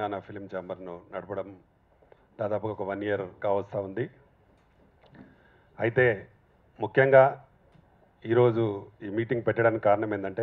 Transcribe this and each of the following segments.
Telangana film ఛాంబర్ను నడపడం దాదాపుగా ఒక వన్ ఇయర్ కావస్తూ ఉంది అయితే ముఖ్యంగా ఈరోజు ఈ మీటింగ్ పెట్టడానికి కారణం ఏంటంటే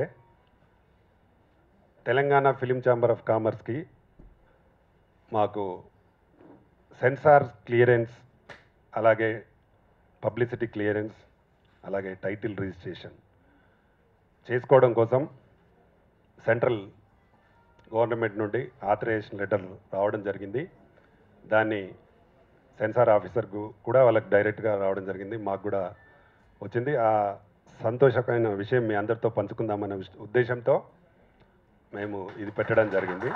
తెలంగాణ ఫిలిం ఛాంబర్ ఆఫ్ కామర్స్కి మాకు సెన్సార్ క్లియరెన్స్ అలాగే పబ్లిసిటీ క్లియరెన్స్ అలాగే టైటిల్ రిజిస్ట్రేషన్ చేసుకోవడం కోసం సెంట్రల్ గవర్నమెంట్ నుండి ఆథరైజేషన్ లెటర్ రావడం జరిగింది దాన్ని సెన్సార్ ఆఫీసర్కు కూడా వాళ్ళకి డైరెక్ట్గా రావడం జరిగింది మాకు కూడా వచ్చింది ఆ సంతోషకరమైన విషయం మీ అందరితో పంచుకుందామనే విష- ఉద్దేశంతో మేము ఇది పెట్టడం జరిగింది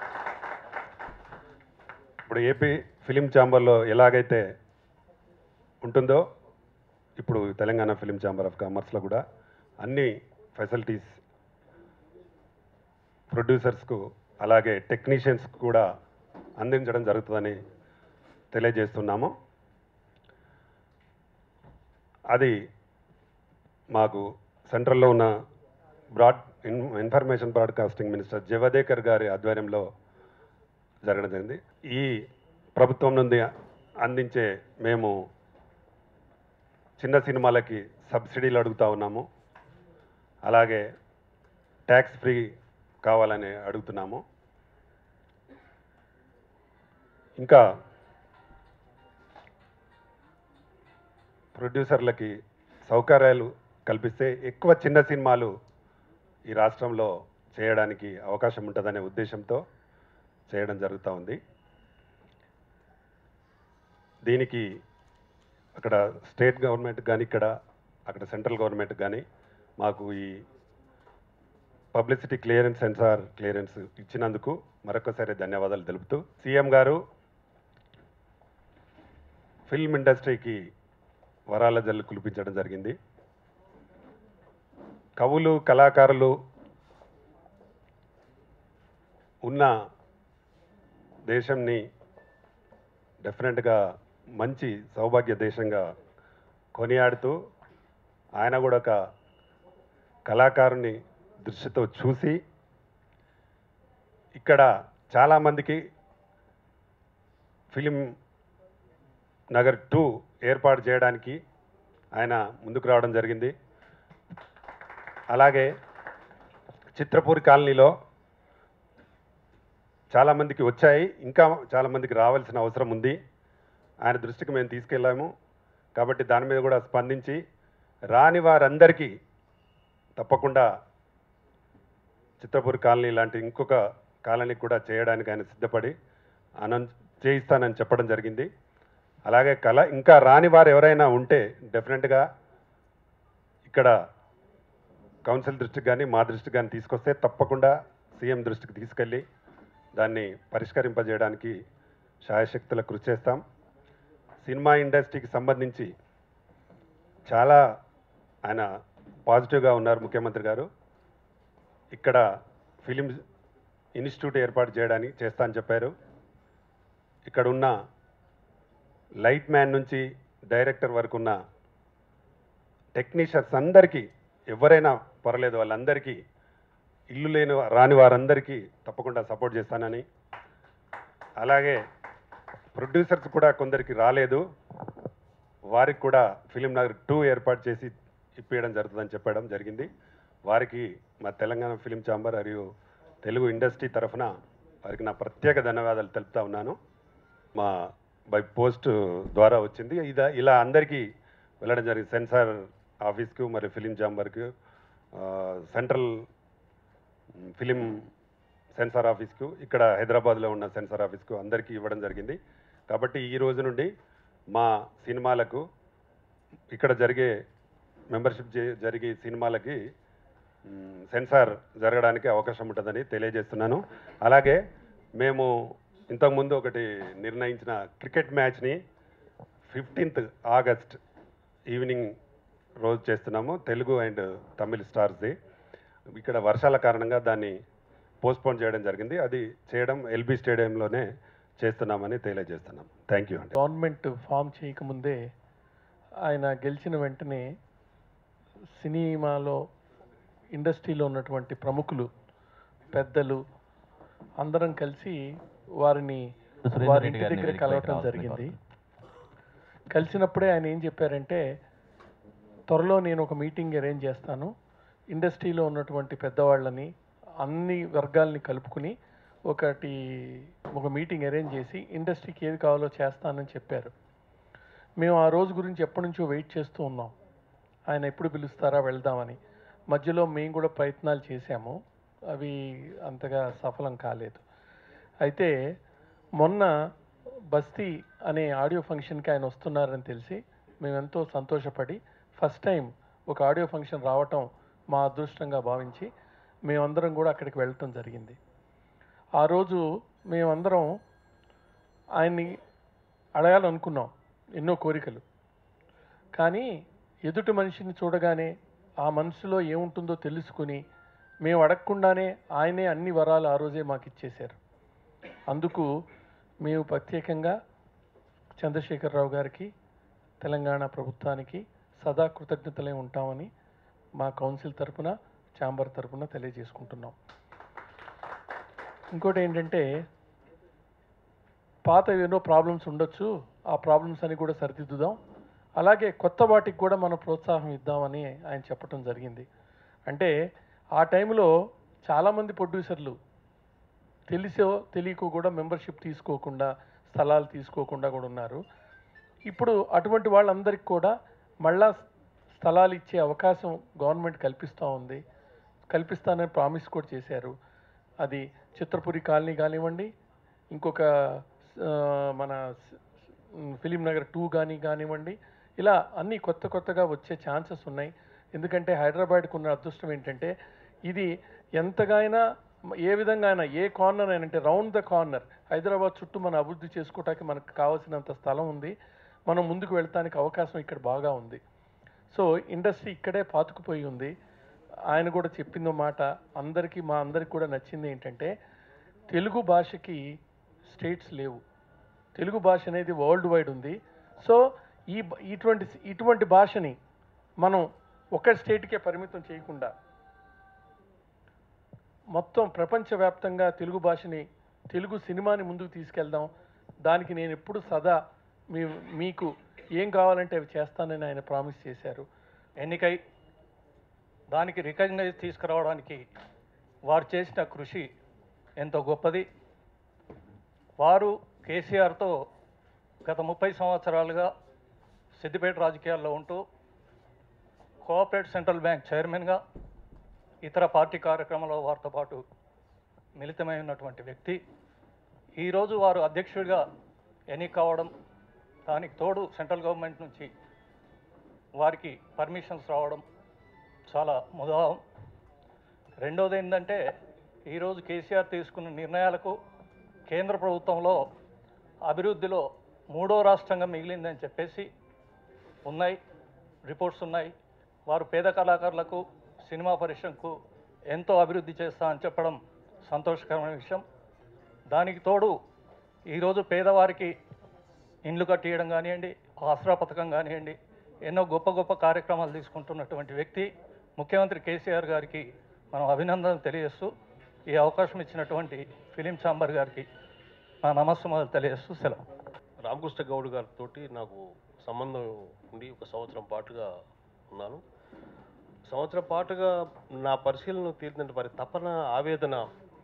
ఇప్పుడు ఏపీ ఫిలిం ఛాంబర్లో ఎలాగైతే ఉంటుందో ఇప్పుడు తెలంగాణ ఫిలిం ఛాంబర్ ఆఫ్ కామర్స్లో కూడా అన్ని ఫెసిలిటీస్ ప్రొడ్యూసర్స్కు అలాగే టెక్నీషియన్స్కు కూడా అందించడం జరుగుతుందని తెలియజేస్తున్నాము అది మాకు సెంట్రల్లో ఉన్న broad in information broadcasting minister Javadekar గారి ఆధ్వర్యంలో జరగడం జరిగింది ఈ ప్రభుత్వం నుండి అందించే మేము చిన్న సినిమాలకి సబ్సిడీలు అడుగుతా ఉన్నాము అలాగే ట్యాక్స్ ఫ్రీ కావాలని అడుగుతున్నాము ఇంకా ప్రొడ్యూసర్లకి సౌకర్యాలు కల్పిస్తే ఎక్కువ చిన్న సినిమాలు ఈ రాష్ట్రంలో చేయడానికి అవకాశం ఉంటుందనే ఉద్దేశంతో చేయడం జరుగుతూ ఉంది దీనికి అక్కడ స్టేట్ గవర్నమెంట్ కానీ ఇక్కడ అక్కడ సెంట్రల్ గవర్నమెంట్ కానీ మాకు ఈ పబ్లిసిటీ క్లియరెన్స్ సెన్సార్ క్లియరెన్స్ ఇచ్చినందుకు మరొకసారి ధన్యవాదాలు తెలుపుతూ సీఎం గారు ఫిల్మ్ ఇండస్ట్రీకి వరాల జల్లు కులిపించడం జరిగింది కవులు కళాకారులు ఉన్న దేశంని డెఫినెట్గా మంచి సౌభాగ్య దేశంగా కొనియాడుతూ ఆయన కూడా ఒక కళాకారుని దృష్టితో చూసి ఇక్కడ చాలామందికి ఫిలిం నగర్ టూ ఏర్పాటు చేయడానికి ఆయన ముందుకు రావడం జరిగింది అలాగే చిత్రపూరి కాలనీలో చాలామందికి వచ్చాయి ఇంకా చాలామందికి రావాల్సిన అవసరం ఉంది ఆయన దృష్టికి మేము తీసుకెళ్ళాము కాబట్టి దాని మీద కూడా స్పందించి రాని వారందరికీ తప్పకుండా చిత్రపూరి కాలనీ లాంటి ఇంకొక కాలనీ కూడా చేయడానికి ఆయన సిద్ధపడి అనం చేయిస్తానని చెప్పడం జరిగింది అలాగే కళ ఇంకా రాని వారు ఎవరైనా ఉంటే డెఫినెట్గా ఇక్కడ కౌన్సిల్ దృష్టికి కానీ మా దృష్టికి కానీ తీసుకొస్తే తప్పకుండా సీఎం దృష్టికి తీసుకెళ్ళి దాన్ని పరిష్కరింపజేయడానికి శాయశక్తుల కృషి చేస్తాం సినిమా ఇండస్ట్రీకి సంబంధించి చాలా ఆయన పాజిటివ్గా ఉన్నారు ముఖ్యమంత్రి గారు ఇక్కడ ఫిలిం ఇన్స్టిట్యూట్ ఏర్పాటు చేయడానికి చేస్తా అని చెప్పారు ఇక్కడ ఉన్న లైట్ మ్యాన్ నుంచి డైరెక్టర్ వరకు ఉన్న టెక్నీషియన్స్ అందరికీ ఎవరైనా పర్లేదు వాళ్ళందరికీ ఇల్లు లేని రాని వారందరికీ తప్పకుండా సపోర్ట్ చేస్తానని అలాగే ప్రొడ్యూసర్స్ కూడా కొందరికి రాలేదు వారికి కూడా ఫిలిం నగర్ టూ ఏర్పాటు చేసి ఇప్పించడం జరుగుతుందని చెప్పడం జరిగింది వారికి మా తెలంగాణ ఫిలిం ఛాంబర్ మరియు తెలుగు ఇండస్ట్రీ తరఫున వారికి నా ప్రత్యేక ధన్యవాదాలు తెలుపుతా ఉన్నాను మా బై పోస్ట్ ద్వారా వచ్చింది ఇదా ఇలా అందరికీ వెళ్ళడం జరిగింది సెన్సార్ ఆఫీస్కు మరియు ఫిలిం ఛాంబర్కు ఆ, సెంట్రల్ ఫిలిం సెన్సార్ ఆఫీస్కు ఇక్కడ హైదరాబాద్లో ఉన్న సెన్సార్ ఆఫీస్కు అందరికీ ఇవ్వడం జరిగింది కాబట్టి ఈ రోజు నుండి మా సినిమాలకు ఇక్కడ జరిగే మెంబర్షిప్ జే- జరిగే సినిమాలకి మ్, సెన్సార్ జరగడానికి అవకాశం ఉంటుందని తెలియజేస్తున్నాను అలాగే మేము ఇంతకుముందు ఒకటి నిర్ణయించిన క్రికెట్ మ్యాచ్ని ఫిఫ్టీన్త్ ఆగస్ట్ ఈవినింగ్ రోజు చేస్తున్నాము తెలుగు అండ్ తమిళ్ స్టార్స్ది ఇక్కడ వర్షాల కారణంగా దాన్ని పోస్ట్పోన్ చేయడం జరిగింది అది చేయడం ఎల్బీ స్టేడియంలోనే చేస్తున్నామని తెలియజేస్తున్నాం థ్యాంక్ యూ అండి గవర్నమెంట్ ఫామ్ చేయకముందే ఆయన గెలిచిన వెంటనే సినిమాలో ఇండస్ట్రీలో ఉన్నటువంటి ప్రముఖులు పెద్దలు అందరం కలిసి వారిని సురేందర్ వారి రెడ్డి ఇంటి గారిని దగ్గర వేదికపైకి కలవటం రావాల్సిందిగా జరిగింది కలిసినప్పుడే ఆయన ఏం చెప్పారంటే త్వరలో నేను ఒక మీటింగ్ అరేంజ్ చేస్తాను ఇండస్ట్రీలో ఉన్నటువంటి పెద్దవాళ్ళని అన్ని వర్గాల్ని కలుపుకుని ఒకటి ఒక మీటింగ్ అరేంజ్ చేసి ఇండస్ట్రీకి ఏది కావాలో చేస్తానని చెప్పారు మేము ఆ రోజు గురించి ఎప్పటి నుంచో వెయిట్ చేస్తూ ఉన్నాం ఆయన ఎప్పుడు పిలుస్తారా వెళ్దామని మధ్యలో మేము కూడా ప్రయత్నాలు చేశాము అవి అంతగా సఫలం కాలేదు అయితే మొన్న బస్తీ అనే ఆడియో ఫంక్షన్కి ఆయన వస్తున్నారని తెలిసి మేము ఎంతో సంతోషపడి ఫస్ట్ టైం ఒక ఆడియో ఫంక్షన్ రావటం మా అదృష్టంగా భావించి మేమందరం కూడా అక్కడికి వెళ్ళటం జరిగింది ఆ రోజు మేమందరం ఆయన్ని అడగాలనుకున్నాం ఎన్నో కోరికలు కానీ ఎదుటి మనిషిని చూడగానే ఆ మనసులో ఏముంటుందో తెలుసుకుని మేము అడగకుండానే ఆయనే అన్ని వరాలు ఆ రోజే మాకు ఇచ్చేశారు అందుకు మేము ప్రత్యేకంగా చంద్రశేఖరరావు గారికి తెలంగాణ ప్రభుత్వానికి సదా కృతజ్ఞతలే ఉంటామని మా కౌన్సిల్ తరపున ఛాంబర్ తరపున తెలియజేసుకుంటున్నాం ఇంకోటి ఏంటంటే పాత ఎన్నో ప్రాబ్లమ్స్ ఉండొచ్చు ఆ ప్రాబ్లమ్స్ అని కూడా సరిదిద్దుదాం అలాగే కొత్త వాటికి కూడా మనం ప్రోత్సాహం ఇద్దామని ఆయన చెప్పడం జరిగింది అంటే ఆ టైంలో చాలామంది ప్రొడ్యూసర్లు తెలిసో తెలియకో కూడా మెంబర్షిప్ తీసుకోకుండా స్థలాలు తీసుకోకుండా కూడా ఉన్నారు ఇప్పుడు అటువంటి వాళ్ళందరికీ కూడా మళ్ళా స్థలాలు ఇచ్చే అవకాశం గవర్నమెంట్ కల్పిస్తూ ఉంది కల్పిస్తానని ప్రామిస్ కూడా చేశారు అది చిత్రపురి కాలనీ కానివ్వండి ఇంకొక ఆ, మన స్- మ్, ఫిలిం నగర్ టూ కానీ కానివ్వండి ఇలా అన్ని కొత్త కొత్తగా వచ్చే ఛాన్సెస్ ఉన్నాయి ఎందుకంటే హైదరాబాద్కు ఉన్న అదృష్టం ఏంటంటే ఇది ఎంతగానైనా మ- ఏ విధంగా అయినా ఏ కార్నర్ అయినా అంటే రౌండ్ ద కార్నర్ హైదరాబాద్ చుట్టూ మనం అభివృద్ధి చేసుకోవటానికి మనకు కావాల్సినంత స్థలం ఉంది మనం ముందుకు వెళ్తానికి అవకాశం ఇక్కడ బాగా ఉంది సో ఇండస్ట్రీ ఇక్కడే పాతుకుపోయి ఉంది ఆయన కూడా చెప్పిన మాట అందరికీ మా అందరికి కూడా నచ్చింది ఏంటంటే తెలుగు భాషకి స్టేట్స్ లేవు తెలుగు భాష అనేది వరల్డ్ వైడ్ ఉంది సో ఈ బ- ఇటువంటి ఇటువంటి భాషని మనం ఒక స్టేట్కే పరిమితం చేయకుండా మొత్తం ప్రపంచవ్యాప్తంగా తెలుగు భాషని తెలుగు సినిమాని ముందుకు తీసుకెళ్దాం దానికి నేను ఎప్పుడు సదా మీ మీకు ఏం కావాలంటే అవి చేస్తానని ఆయన ప్రామిస్ చేశారు ఎన్నికై దానికి రికగ్నైజ్ తీసుకురావడానికి వారు చేసిన కృషి ఎంతో గొప్పది వారు కేసీఆర్తో గత ముప్పై సంవత్సరాలుగా సిద్దిపేట రాజకీయాల్లో ఉంటూ కోఆపరేట్ సెంట్రల్ బ్యాంక్ చైర్మన్గా ఇతర పార్టీ కార్యక్రమంలో వారితో పాటు మిళితమై ఉన్నటువంటి వ్యక్తి ఈరోజు వారు అధ్యక్షుడిగా ఎన్నిక కావడం దానికి తోడు సెంట్రల్ గవర్నమెంట్ నుంచి వారికి పర్మిషన్స్ రావడం చాలా ముదావం రెండోది ఏంటంటే ఈరోజు కేసీఆర్ తీసుకున్న నిర్ణయాలకు కేంద్ర ప్రభుత్వంలో అభివృద్ధిలో మూడో రాష్ట్రంగా మిగిలిందని చెప్పేసి ఉన్నాయి రిపోర్ట్స్ ఉన్నాయి వారు పేద కళాకారులకు సినిమా పరిశ్రమకు ఎంతో అభివృద్ధి చేస్తా అని చెప్పడం సంతోషకరమైన విషయం దానికి తోడు ఈరోజు పేదవారికి ఇండ్లు కట్టియడం కానివ్వండి ఆసరా పథకం కానివ్వండి ఎన్నో గొప్ప గొప్ప కార్యక్రమాలు తీసుకుంటున్నటువంటి వ్యక్తి ముఖ్యమంత్రి కేసీఆర్ గారికి మనం అభినందనలు తెలియజేస్తూ ఈ అవకాశం ఇచ్చినటువంటి ఫిలిం ఛాంబర్ గారికి నా నమస్సుమాలు తెలియజేస్తూ సెలవు రామకృష్ణ గౌడ్ గారితో నాకు సంబంధం ఉండి ఒక సంవత్సరం పాటుగా ఉన్నాను సంవత్సరం పాటుగా నా పరిశీలన తీరిన వారి తపన ఆవేదన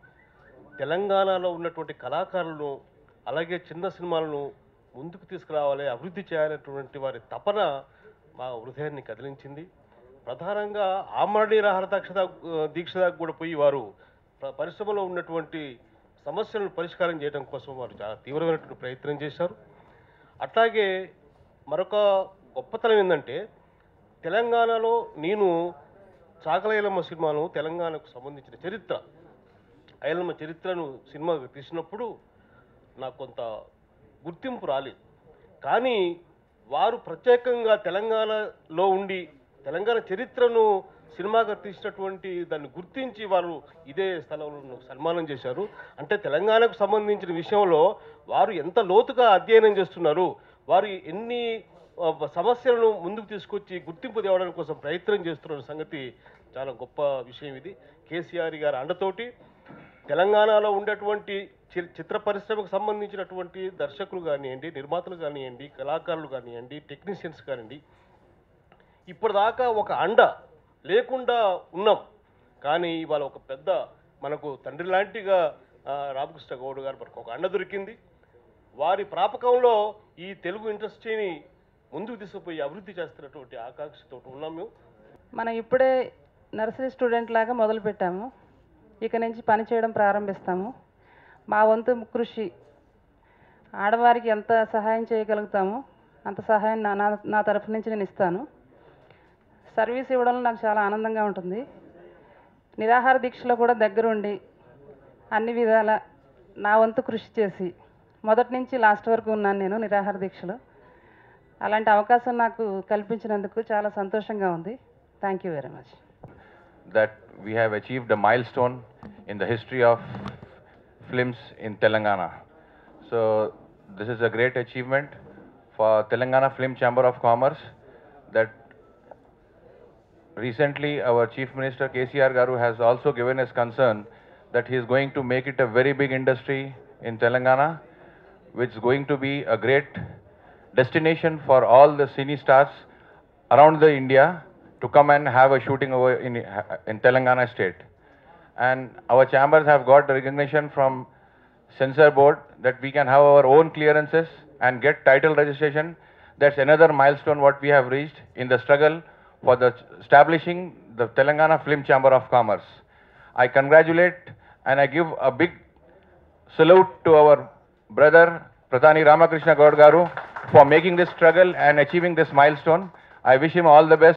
తెలంగాణలో ఉన్నటువంటి కళాకారులను అలాగే చిన్న సినిమాలను ముందుకు తీసుకురావాలి అభివృద్ధి చేయాలనేటువంటి వారి తపన మా హృదయాన్ని కదిలించింది ప్రధానంగా ఆమరణ నిరాహార దీక్ష దాకా- దీక్ష దాకా కూడా పోయి వారు ప- పరిశ్రమలో ఉన్నటువంటి సమస్యలను పరిష్కారం చేయడం కోసం వారు చాలా తీవ్రమైనటువంటి ప్రయత్నం చేశారు అట్లాగే మరొక గొప్పతనం ఏంటంటే తెలంగాణలో నేను చాకలైలమ్మ సినిమాను తెలంగాణకు సంబంధించిన చరిత్ర ఐలమ్మ చరిత్రను సినిమా తీసినప్పుడు నాకు కొంత గుర్తింపు రాలేదు కానీ వారు ప్రత్యేకంగా తెలంగాణలో ఉండి తెలంగాణ చరిత్రను సినిమాగా తీసినటువంటి దాన్ని గుర్తించి వారు ఇదే స్థలంలో సన్మానం చేశారు అంటే తెలంగాణకు సంబంధించిన విషయంలో వారు ఎంత లోతుగా అధ్యయనం చేస్తున్నారు వారు ఎన్ని ఆ, సమస్యలను ముందుకు తీసుకొచ్చి గుర్తింపు తేవడానికి కోసం ప్రయత్నం చేస్తున్న సంగతి చాలా గొప్ప విషయం ఇది కేసీఆర్ గారి అండతోటి తెలంగాణలో ఉండేటువంటి చి- చిత్ర పరిశ్రమకు సంబంధించినటువంటి దర్శకులు కానివ్వండి నిర్మాతలు కానివ్వండి కళాకారులు కానివ్వండి టెక్నీషియన్స్ కానివ్వండి ఇప్పటిదాకా ఒక అండ లేకుండా ఉన్నాం కానీ ఇవాళ ఒక పెద్ద మనకు తండ్రి లాంటిగా ఆ, రామకృష్ణ గౌడ్ గారు మనకు ఒక అండ దొరికింది వారి ప్రాపకంలో ఈ తెలుగు ఇండస్ట్రీని ముందుకు తీసుకుపోయి అభివృద్ధి చేస్తున్నటువంటి ఆకాంక్షతో ఉన్నాం మేము మనం ఇప్పుడే నర్సరీ స్టూడెంట్ లాగా మొదలుపెట్టాము ఇక నుంచి పని చేయడం ప్రారంభిస్తాము మా వంతు కృషి ఆడవారికి ఎంత సహాయం చేయగలుగుతామో అంత సహాయం నా నా నా తరఫు నుంచి నేను ఇస్తాను సర్వీస్ ఇవ్వడంలో నాకు చాలా ఆనందంగా ఉంటుంది నిరాహార దీక్షలో కూడా దగ్గరుండి అన్ని విధాల నా వంతు కృషి చేసి మొదటి నుంచి లాస్ట్ వరకు ఉన్నాను నేను నిరాహార దీక్షలో అలాంటి అవకాశం నాకు కల్పించినందుకు చాలా సంతోషంగా ఉంది thank you very much that we have achieved a milestone in the history of films in Telangana. So this is a great achievement for Telangana Film Chamber of Commerce that recently our Chief Minister KCR Garu has also given his concern that he is going to make it a very big industry in Telangana, which is going to be a great destination for all the cine stars around the India to come and have a shooting over in, in Telangana state. And our chambers have got recognition from censor board that we can have our own clearances and get title registration. That's another milestone what we have reached in the struggle for the establishing the Telangana Film Chamber of Commerce. I congratulate and I give a big salute to our brother Pratani Ramakrishna Gaud Garu for making this struggle and achieving this milestone. I wish him all the best.